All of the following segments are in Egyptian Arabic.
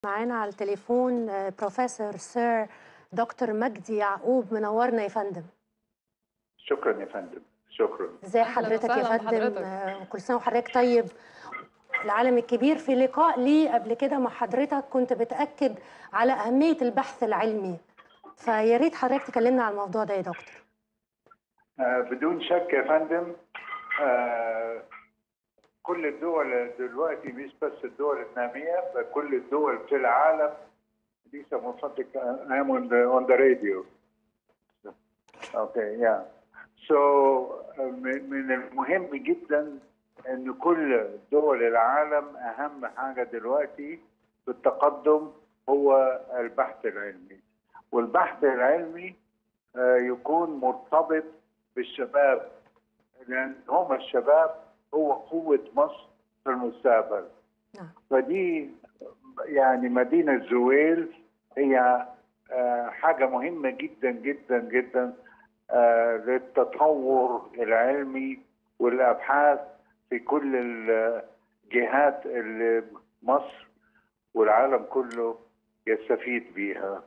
معانا على التليفون آه، بروفيسور سير دكتور مجدي يعقوب منورنا يا فندم شكرا يا فندم شكرا ازي أهلاً حضرتك يا وسهلاً فندم بحضرتك. آه، كل سنه وحضرتك طيب العالم الكبير في لقاء لي قبل كده مع حضرتك كنت بتاكد على اهميه البحث العلمي فيا ريت حضرتك تكلمنا على الموضوع ده يا دكتور آه بدون شك يا فندم آه كل الدول دلوقتي مش بس الدول النامية بل كل الدول في العالم ليس من فضلك I am on the, on the radio. Okay, yeah. So آه، من من المهم جدا ان كل دول العالم اهم حاجة دلوقتي في التقدم هو البحث العلمي والبحث العلمي آه، يكون مرتبط بالشباب لان هم الشباب هو قوه مصر في المستقبل نعم. فدي يعني مدينه زويل هي آه، حاجه مهمه جدا جدا جدا آه، للتطور العلمي والابحاث في كل الجهات اللي مصر والعالم كله يستفيد بيها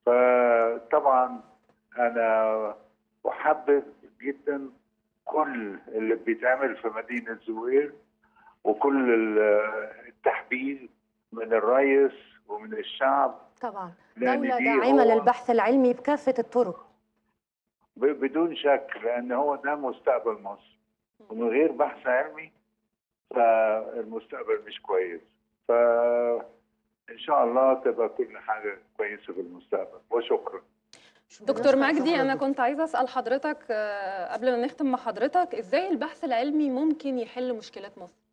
فطبعا انا احبذ جدا كل اللي بيتعمل في مدينه زويل وكل ال- التحفيز من الرئيس ومن الشعب طبعا لأن دوله دي داعمه هو- للبحث العلمي بكافه الطرق ب- بدون شك لان هو ده مستقبل مصر ومن غير بحث علمي فالمستقبل مش كويس فان شاء الله تبقى كل حاجه كويسه في المستقبل وشكرا دكتور بنشكر مجدي انا حضرتك. كنت عايزه اسال حضرتك آه، قبل ما نختم مع حضرتك ازاي البحث العلمي ممكن يحل مشكلات مصر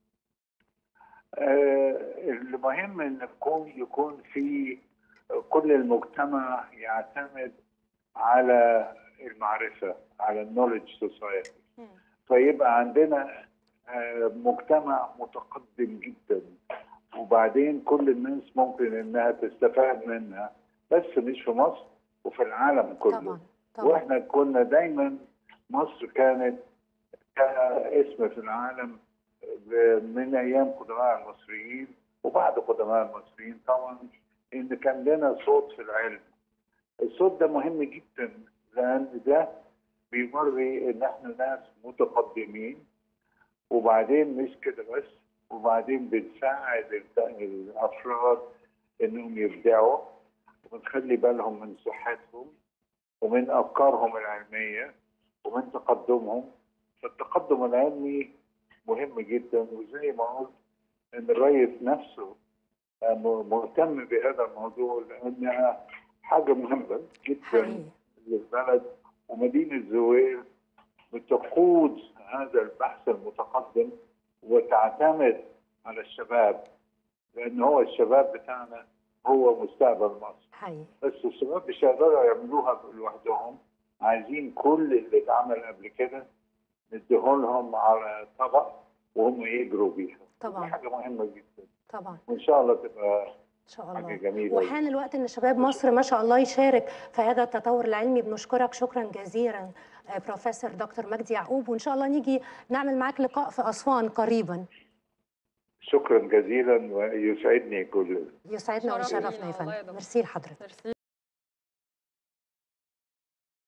آه، المهم ان يكون يكون في كل المجتمع يعتمد على المعرفه على النولج سوسايتي فيبقى عندنا آه، مجتمع متقدم جدا وبعدين كل الناس ممكن انها تستفاد منها بس مش في مصر وفي العالم كله طبعا طبعا واحنا كنا دايما مصر كانت اسم في العالم من ايام قدماء المصريين وبعد قدماء المصريين طبعا ان كان لنا صوت في العلم الصوت ده مهم جدا لان ده بيوري ان احنا ناس متقدمين وبعدين مش كده بس وبعدين بنساعد الت- الافراد انهم يبدعوا ونخلي بالهم من صحتهم ومن افكارهم العلميه ومن تقدمهم فالتقدم العلمي مهم جدا وزي ما قلت ان الرئيس نفسه آه، م- مهتم بهذا الموضوع لانها حاجه مهمه جدا حقيقي للبلد ومدينه زويل بتقود هذا البحث المتقدم وتعتمد على الشباب لان هو الشباب بتاعنا هو مستقبل مصر حقيقي بس الشباب مش هيقدروا يعملوها لوحدهم عايزين كل اللي اتعمل قبل كده نديهولهم على طبق وهم يجروا بيها طبعاً. دي حاجه مهمه جدا طبعا وان شاء الله تبقى ان شاء حاجه الله جميله وحان الوقت ان شباب مصر ما شاء الله يشارك في هذا التطور العلمي بنشكرك شكرا جزيلا آه، بروفيسور دكتور مجدي يعقوب وان شاء الله نيجي نعمل معاك لقاء في اسوان قريبا شكرا جزيلا ويسعدني كل يسعدنا شرف ويشرفنا لينا يا والله يا فندم دكتور. ميرسي لحضرتك ميرسي